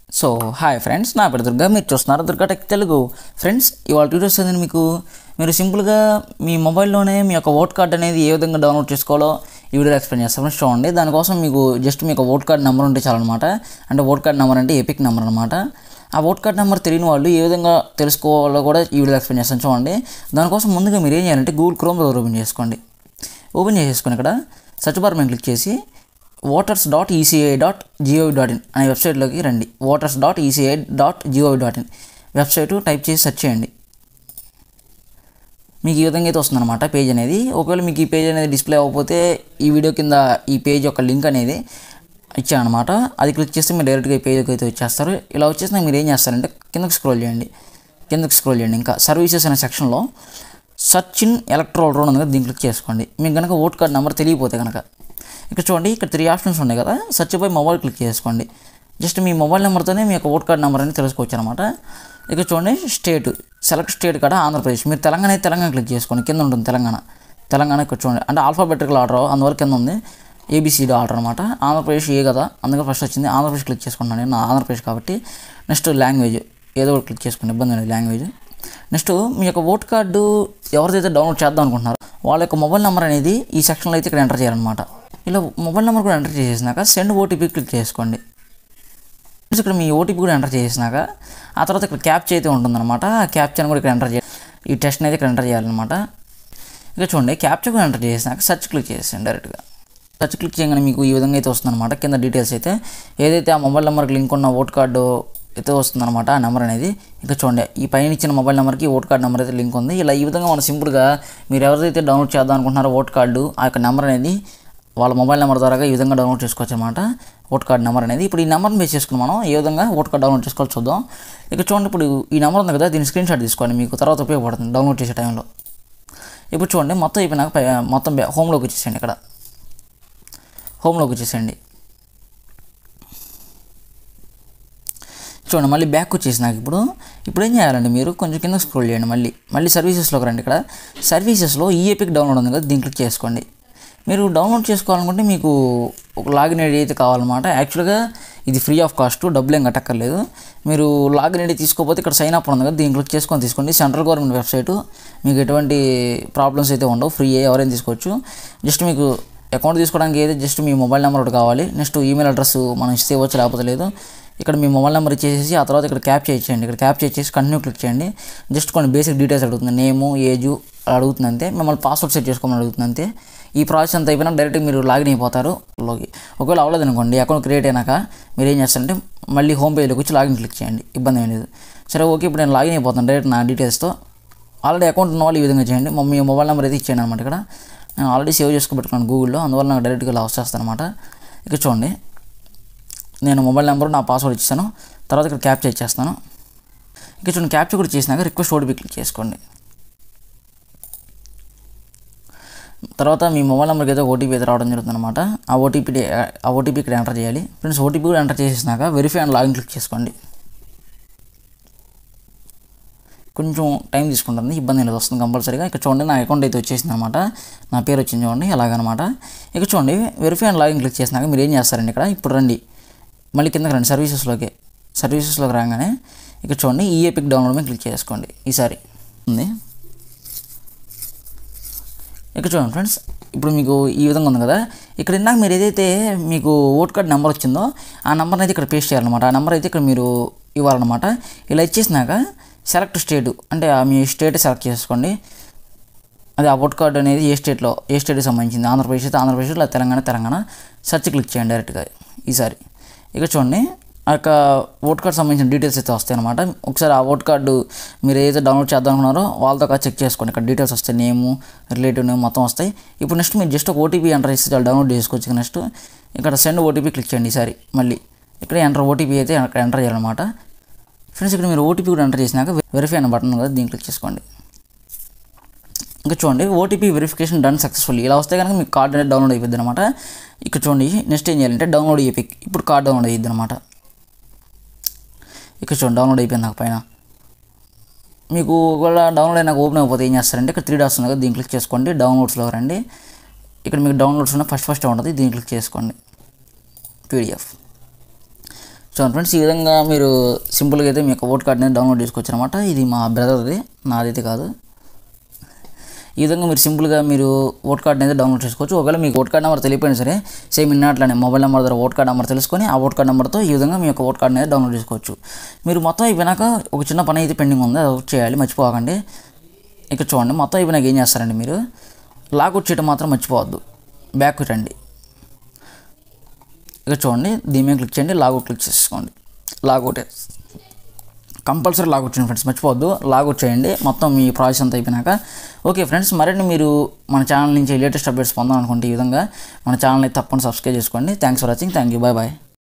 so hi friends నా పేరు దుర్గా మీరు చూస్తున్నారు దుర్గా టెక్ తెలుగు ఫ్రెండ్స్ ఇవాళ వీడియోస్ ఏంటంటే మీకు మీరు సింపుల్గా మీ మొబైల్లోనే మీ యొక్క ఓట్ కార్డ్ అనేది ఏ విధంగా డౌన్లోడ్ చేసుకోవాలో ఈ వీడియో ఎక్స్ప్లెయిన్ చేస్తాను ఫ్రెండ్స్ చూడండి దానికోసం మీకు జస్ట్ మీకు ఓట్ కార్డ్ నెంబర్ ఉంటే చాలన్నమాట అంటే ఓట్ కార్డ్ నెంబర్ అంటే ఎపిక్ నెంబర్ అనమాట ఆ ఓట్ కార్డ్ నెంబర్ తెలియని వాళ్ళు ఏ విధంగా తెలుసుకోవాలో కూడా ఈ వీడియో ఎక్స్ప్లెయిన్ చేస్తాను చూడండి దానికోసం ముందుగా మీరు ఏం చేయాలంటే గూగుల్ క్రోమ్ ఓపెన్ చేసుకోండి ఓపెన్ చేసేసుకొని ఇక్కడ సెర్చ్ బార్ మీద క్లిక్ చేసి voters dot ECI dot GOV dot in అనే వెబ్సైట్లోకి రండి voters dot ECI dot GOV dot in website type చేసి సెర్చ్ చేయండి మీకు ఈ విధంగా అయితే వస్తుందన్నమాట పేజ్ అనేది ఒకవేళ మీకు ఈ పేజ్ అనేది డిస్ప్లే అవ్వకపోతే ఈ వీడియో కింద ఈ పేజ్ యొక్క లింక్ అనేది ఇచ్చానమాట అది క్లిక్ చేస్తే మీరు డైరెక్ట్గా ఈ పేజ్కి అయితే వచ్చేస్తారు ఇలా వచ్చేసినా మీరు ఏం చేస్తారంటే కిందకి స్క్రోల్ చేయండి కిందకి స్క్రోల్ చేయండి ఇంకా సర్వీసెస్ అనే సెక్షన్లో సర్చ్ ఇన్ ఎలక్ట్రల్ రోడ్ ఉంది కదా దీన్ని క్లిక్ చేసుకోండి మీకు కనుక ఓట్ కార్డ్ నెంబర్ తెలియపోతే కనుక ఇక్కడ చూడండి ఇక్కడ త్రీ ఆప్షన్స్ ఉన్నాయి కదా సర్చ్ బై మొబైల్ క్లిక్ చేసుకోండి జస్ట్ మీ మొబైల్ నెంబర్తోనే మీ యొక్క ఓట్ కార్డ్ నెంబర్ అనేది తెలుసుకోవచ్చు అనమాట ఇక్కడ చూడండి స్టేట్ సెలెక్ట్ స్టేట్ కాడ ఆంధ్రప్రదేశ్ మీరు తెలంగాణ అయితే తెలంగాణ క్లిక్ చేసుకోండి కింద ఉంటుంది తెలంగాణ తెలంగాణ ఇక్కడ చూడండి అంటే ఆల్ఫాబెటికల్ ఆర్డర్ అందువరకు కింద ఉంది ఏబిసిడి ఆర్డర్ అనమాట ఆంధ్రప్రదేశ్ ఏ కదా అందుకే ఫస్ట్ వచ్చింది ఆంధ్రప్రదేశ్ క్లిక్ చేసుకున్నాను నేను ఆంధ్రప్రదేశ్ కాబట్టి నెక్స్ట్ లాంగ్వేజ్ ఏదో ఒకటి క్లిక్ చేసుకోండి ఇబ్బంది లేదు లాంగ్వేజ్ నెక్స్ట్ మీ యొక్క ఓట్ కార్డు ఎవరిదైతే డౌన్లోడ్ చేద్దాం అనుకుంటున్నారో వాళ్ళ యొక్క మొబైల్ నెంబర్ అనేది ఈ సెక్షన్లో అయితే ఇక్కడ ఎంటర్ చేయాలన్నమాట ఇలా మొబైల్ నెంబర్ కూడా ఎంటర్ చేసేసినాక సెండ్ ఓటీపీ క్లిక్ చేసుకోండి ఇక్కడ మీ ఓటీపీ కూడా ఎంటర్ చేసినాక ఆ తర్వాత ఇక్కడ క్యాప్చర్ అయితే ఉంటుందన్నమాట ఆ క్యాప్చర్ని కూడా ఇక్కడ ఎంటర్ చేయాలి ఈ టెస్ట్ని అయితే ఇక్కడ ఎంటర్ చేయాలన్నమాట ఇక చూడండి క్యాప్చర్ కూడా ఎంటర్ చేసినాక సెర్చ్ క్లిక్ చేసేయండి డైరెక్ట్గా సెర్చ్ క్లిక్ చేయగానే మీకు ఈ విధంగా అయితే వస్తుందన్నమాట కింద డీటెయిల్స్ అయితే ఏదైతే ఆ మొబైల్ నెంబర్కి లింక్ ఉన్న ఓట్ కార్డు అయితే వస్తుందన్నమాట ఆ నెంబర్ అనేది ఇంకా చూడండి ఈ పైన ఇచ్చిన మొబైల్ నెంబర్కి ఓట్ కార్డ్ నెంబర్ అయితే లింక్ ఉంది ఇలా ఈ విధంగా మనం సింపుల్గా మీరు ఎవరైతే డౌన్లోడ్ చేద్దాం అనుకుంటున్నారో ఓట్ కార్డు ఆ యొక్క నెంబర్ అనేది వాళ్ళ మొబైల్ నెంబర్ ద్వారా ఈ విధంగా డౌన్లోడ్ చేసుకోవచ్చు అనమాట ఓట్ కార్డ్ నెంబర్ అనేది ఇప్పుడు ఈ నెంబర్ని బేస్ చేసుకుని మనం ఏ విధంగా ఓట్ కార్డ్ డౌన్లోడ్ చేసుకోవాలి చూద్దాం ఇక చూడండి ఇప్పుడు ఈ నెంబర్ ఉంది కదా దీని స్క్రీన్ షాట్ తీసుకోండి మీకు తర్వాత ఉపయోగపడుతుంది డౌన్లోడ్ చేసే టైంలో ఇప్పుడు చూడండి మొత్తం అయిపోయినాక పై- మొత్తం బ్యా- హోమ్లోకి వచ్చేసేయండి ఇక్కడ హోమ్లోకి వచ్చేసేయండి చూడండి మళ్ళీ బ్యాక్ వచ్చేసి నాకు ఇప్పుడు ఇప్పుడు ఏం చేయాలండి మీరు కొంచెం కింద స్క్రోల్ చేయండి మళ్ళీ మళ్ళీ సర్వీసెస్లోకి రండి ఇక్కడ సర్వీసెస్లో ఈ ఎపిక్ డౌన్లోడ్ ఉంది కదా దీన్ని క్లిక్ చేసుకోండి మీరు డౌన్లోడ్ చేసుకోవాలనుకుంటే మీకు ఒక లాగిన్ ఐడి అయితే కావాలన్నమాట యాక్చువల్గా ఇది ఫ్రీ ఆఫ్ కాస్ట్ డబ్బులు ఏం కట్టక్కర్లేదు మీరు లాగిన్ ఐడి తీసుకోకపోతే ఇక్కడ సైన్ అప్ ఉంది కదా దీన్ని క్లిక్ చేసుకొని తీసుకోండి సెంట్రల్ గవర్నమెంట్ వెబ్సైట్ మీకు ఎటువంటి ప్రాబ్లమ్స్ అయితే ఉండవు ఫ్రీ ఎవరైనా తీసుకోవచ్చు జస్ట్ మీకు అకౌంట్ తీసుకోవడానికి అయితే జస్ట్ మీ మొబైల్ నెంబర్ ఒకటి కావాలి నెక్స్ట్ ఈమెయిల్ అడ్రస్ మనం ఇస్తే ఇవ్వచ్చు లేకపోతే లేదు ఇక్కడ మీ మొబైల్ నెంబర్ ఇచ్చేసి ఆ తర్వాత ఇక్కడ క్యాప్ చేయించండి ఇక్కడ క్యాప్ చేసి కంటిన్యూ క్లిక్ చేయండి జస్ట్ కొన్ని బేసిక్ డీటెయిల్స్ అడుగుతుంది నేము ఏజు అడుగుతుంది అంతే మిమ్మల్ని పాస్వర్డ్ సెట్ చేసుకోమని అడుగుతుంది అంతే ఈ ప్రాసెస్ అంతా అయిపోయినా డైరెక్ట్ మీరు లాగిన్ అయిపోతారు లోకి ఒకవేళ అవ్వలేదు అనుకోండి అకౌంట్ క్రియేట్ అయినాక మీరు ఏం చేస్తారంటే మళ్ళీ హోమ్ పేజ్లోకి వచ్చి లాగిన్ క్లిక్ చేయండి ఇబ్బంది ఏం లేదు సరే ఓకే ఇప్పుడు నేను లాగిన్ అయిపోతాను డైరెక్ట్ నా డీటెయిల్స్తో ఆల్రెడీ అకౌంట్ ఉన్న వాళ్ళు ఈ విధంగా చేయండి మా మీ మొబైల్ నెంబర్ అయితే ఇచ్చేయండి అనమాట ఇక్కడ నేను ఆల్రెడీ సేవ్ చేసుకుపెట్టుకున్నాను గూగుల్లో అందువల్ల నాకు డైరెక్ట్గా ఇలా వచ్చేస్తాను అనమాట ఇక్కడ చూడండి నేను మొబైల్ నెంబర్ నా పాస్వర్డ్ ఇచ్చాను తర్వాత ఇక్కడ క్యాప్చర్ ఇచ్చేస్తాను ఇక్కడ చూడండి క్యాప్చర్ కూడా చేసినాక రిక్వెస్ట్ ఓటీపీ క్లిక్ చేసుకోండి తర్వాత మీ మొబైల్ నెంబర్కి అయితే ఓటీపీ అయితే రావడం జరుగుతుంది అనమాట ఆ ఓటీపీ ఆ ఓటీపీ ఇక్కడ ఎంటర్ చేయాలి ఫ్రెండ్స్ ఓటీపీ కూడా ఎంటర్ చేసేసినాక వెరిఫై అండ్ లాగిన్ క్లిక్ చేసుకోండి కొంచెం టైం తీసుకుంటుంది ఇబ్బంది లేదు వస్తుంది కంపల్సరీగా ఇక్కడ చూడండి నా అకౌంట్ అయితే వచ్చేసింది అనమాట నా పేరు వచ్చింది చూడండి అలాగనమాట ఇక చూడండి వెరిఫై అండ్ లాగిన్ క్లిక్ చేసినాక మీరు ఏం చేస్తారండి ఇక్కడ ఇప్పుడు రండి మళ్ళీ కిందకి రండి సర్వీసెస్లోకి సర్వీసెస్లోకి రాగానే ఇక్కడ చూడండి ఈ ఎపిక్ డౌన్లోడ్ మీద క్లిక్ చేసుకోండి ఈసారి ఉంది ఇక్కడ చూడండి ఫ్రెండ్స్ ఇప్పుడు మీకు ఈ విధంగా ఉంది కదా ఇక్కడ ఇందాక మీరు ఏదైతే మీకు ఓట్ కార్డ్ నెంబర్ వచ్చిందో ఆ నెంబర్ని అయితే ఇక్కడ పేస్ట్ చేయాలన్నమాట ఆ నెంబర్ అయితే ఇక్కడ మీరు ఇవ్వాలన్నమాట ఇలా ఇచ్చేసినాక సెలెక్ట్ స్టేట్ అంటే ఆ మీ స్టేట్ సెలెక్ట్ చేసుకోండి అది ఆ ఓట్ కార్డ్ అనేది ఏ స్టేట్లో ఏ స్టేట్కి సంబంధించింది ఆంధ్రప్రదేశ్ అయితే ఆంధ్రప్రదేశ్ లేదా తెలంగాణ తెలంగాణ సెర్చ్ క్లిక్ చేయండి డైరెక్ట్గా ఈసారి ఇక చూడండి ఆ యొక్క ఓట్ కార్డ్ సంబంధించిన డీటెయిల్స్ అయితే వస్తాయి అనమాట ఒకసారి ఆ ఓట్ కార్డు మీరు ఏదైతే డౌన్లోడ్ చేద్దాం అనుకున్నారో వాళ్ళతో కాదు చెక్ చేసుకోండి ఇక్కడ డీటెయిల్స్ వస్తాయి నేము రిలేటివ్ నేమ్ మొత్తం వస్తాయి ఇప్పుడు నెక్స్ట్ మీరు జస్ట్ ఒక ఓటీపీ ఎంటర్ చేసి చాలా డౌన్లోడ్ చేసుకోవచ్చు నెక్స్ట్ ఇక్కడ సెండ్ ఓటీపీ క్లిక్ చేయండి ఈసారి మళ్ళీ ఇక్కడ ఎంటర్ ఓటీపీ అయితే అక్కడ ఎంటర్ చేయాలన్నమాట ఫ్రెండ్స్ ఇక్కడ మీరు ఓటీపీ కూడా ఎంటర్ చేసినాక వెరిఫై అన్న బటన్ కదా దీన్ని క్లిక్ చేసుకోండి ఇంకా చూడండి ఓటీపీ వెరిఫికేషన్ డన్ సక్సెస్ఫుల్ ఇలా వస్తే కనుక మీకు కార్డ్ అనేది డౌన్లోడ్ అయిపోద్ది అనమాట ఇక్కడ చూడండి నెక్స్ట్ ఏం చేయాలంటే డౌన్లోడ్ ఎపిక్ ఇప్పుడు కార్డ్ డౌన్లోడ్ అయ్యిద్ది అనమాట ఇక్కడ చూడండి డౌన్లోడ్ అయిపోయింది నాకు పైన మీకు ఒకవేళ డౌన్లోడ్ అయినాక ఓపెన్ అయిపోతే ఏం చేస్తారంటే ఇక్కడ త్రీ డాట్స్ ఉన్నాయి కదా దీన్ని క్లిక్ చేసుకోండి డౌన్లోడ్స్లో రండి ఇక్కడ మీకు డౌన్లోడ్స్ ఉన్న ఫస్ట్ ఫస్ట్ ఉంటుంది దీన్ని క్లిక్ చేసుకోండి పీడిఎఫ్ చూడండి ఫ్రెండ్స్ ఈ విధంగా మీరు సింపుల్గా అయితే మీ యొక్క ఓట్ కార్డ్ అనేది డౌన్లోడ్ చేసుకోవచ్చు అనమాట ఇది మా బ్రదర్ది నాదైతే కాదు ఈ విధంగా మీరు సింపుల్గా మీరు ఓట్ కార్డ్ అనేది డౌన్లోడ్ చేసుకోవచ్చు ఒకవేళ మీకు ఓట్ కార్డ్ నెంబర్ తెలియపోయినా సరే సేమ్ ఇన్నట్లనే మొబైల్ నెంబర్ ద్వారా ఓట్ కార్డ్ నెంబర్ తెలుసుకొని ఆ ఓట్ కార్డ్ నెంబర్తో ఈ విధంగా మీ యొక్క ఓట్ కార్డ్ అనేది డౌన్లోడ్ చేసుకోవచ్చు మీరు మొత్తం అయిపోయినాక ఒక చిన్న పని అయితే పెండింగ్ ఉంది అది ఒకటి చేయాలి మర్చిపోకండి ఇక్కడ చూడండి మొత్తం అయిపోయినాక ఏం చేస్తారండి మీరు లాగౌట్ చేయడం మాత్రం మర్చిపోవద్దు బ్యాక్ రండి ఇక్కడ చూడండి దీని మీద క్లిక్ చేయండి లాగౌట్ క్లిక్ చేసుకోండి లాగౌట్ కంపల్సరీ లాగౌట్ చేయండి ఫ్రెండ్స్ మర్చిపోవద్దు లాగౌట్ చేయండి మొత్తం మీ ప్రాసెస్ అంతా అయిపోయినాక ఓకే ఫ్రెండ్స్ మరిన్ని మీరు మన ఛానల్ నుంచి లేటెస్ట్ అప్డేట్స్ పొందాలనుకుంటే ఈ విధంగా మన ఛానల్ని తప్పకుండా సబ్స్క్రైబ్ చేసుకోండి thanks for watching thank you bye bye